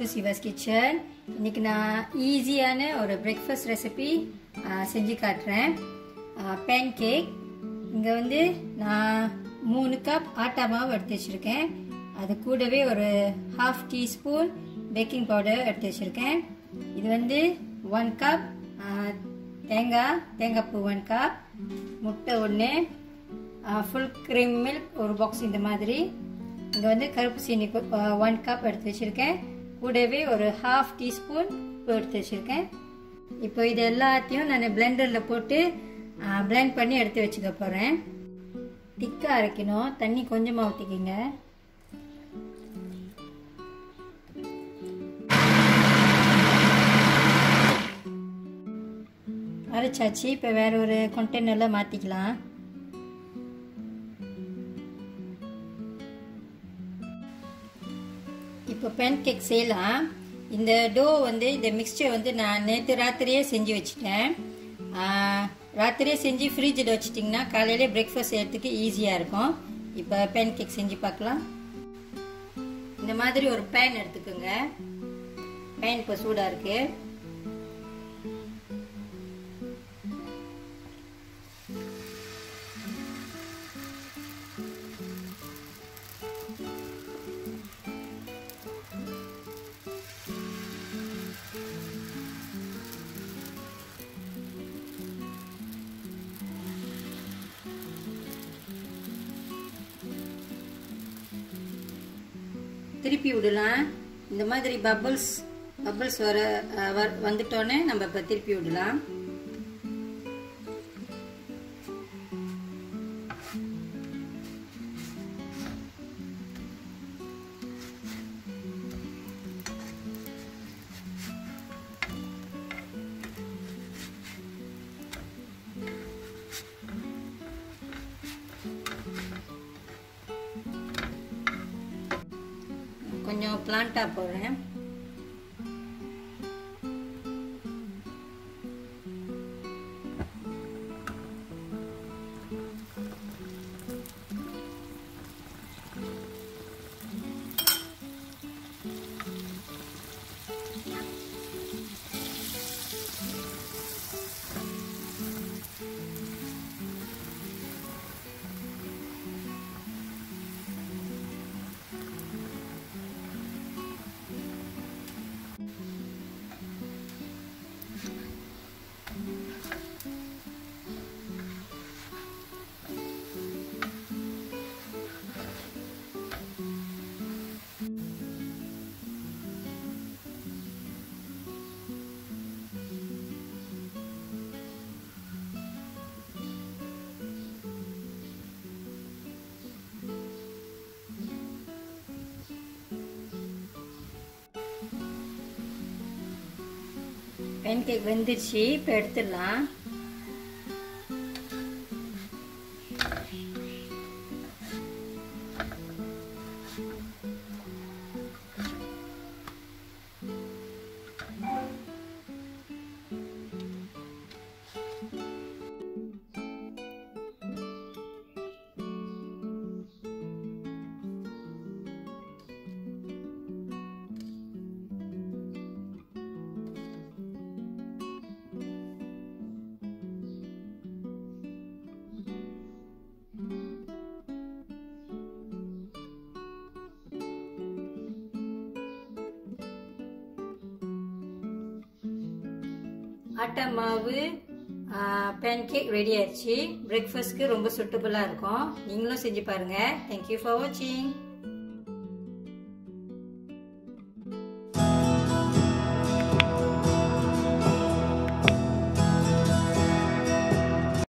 Siva's kitchen இன்னைக்கு நான் ஈஸியான ஒரு பிரேக்ஃபாஸ்ட் ரெசிபி செஞ்சு காட்டுறேன் பேன் கேக் இங்கே வந்து நான் மூணு கப் ஆட்டா மாவு எடுத்து வச்சுருக்கேன் அது கூடவே ஒரு ஹாஃப் டீஸ்பூன் பேக்கிங் பவுடர் எடுத்து வச்சுருக்கேன் இது வந்து ஒன் கப் தேங்காய் தேங்காய் பூ ஒன் கப் முட்டை ஒன்று ஃபுல் க்ரீம் மில்க் ஒரு பாக்ஸ் இந்த மாதிரி இங்கே வந்து கருப்பு சீனி ஒன் கப் எடுத்து வச்சுருக்கேன் கூடவே ஒரு ஹாஃப் டீஸ்பூன் உப்பு எடுத்து வச்சுருக்கேன் இப்போ இது எல்லாத்தையும் நான் பிளெண்டரில் போட்டு பிளெண்ட் பண்ணி எடுத்து வச்சுக்க போகிறேன் திக்காக அரைக்கணும் தண்ணி கொஞ்சமாக ஊற்றிக்கிங்க அரைச்சாச்சு இப்போ வேற ஒரு கண்டெய்னரில் மாற்றிக்கலாம் இப்போ பேன் கேக் செய்யலாம் இந்த டோ வந்து இந்த மிக்சர் வந்து நான் நேற்று ராத்திரியே செஞ்சு வச்சுட்டேன் ராத்திரியே செஞ்சு ஃப்ரிட்ஜில் வச்சிட்டிங்கன்னா காலையிலே பிரேக்ஃபாஸ்ட் செய்யறதுக்கு ஈஸியாக இருக்கும் இப்போ பேன் கேக் செஞ்சு பார்க்கலாம் இந்த மாதிரி ஒரு பேன் எடுத்துக்கோங்க பேன் இப்போ சூடாக இருக்குது திருப்பி விடலாம் இந்த மாதிரி பபிள்ஸ் பபிள்ஸ் வர வந்துட்டோன்னே நம்ம இப்போ திருப்பி விடலாம் கொஞ்சம் பிளான்ட்டாக போடுறேன் பேன் கேக் வெந்துருச்சு இப்போ எடுத்துடலாம் ஆட்டா மாவு பேன் கேக் ரெடி ஆயிடுச்சு பிரேக்ஃபாஸ்ட்க்கு ரொம்ப சுட்டபுளாக இருக்கும் நீங்களும் செஞ்சு பாருங்கள் தேங்க்யூ ஃபார் வாட்சிங்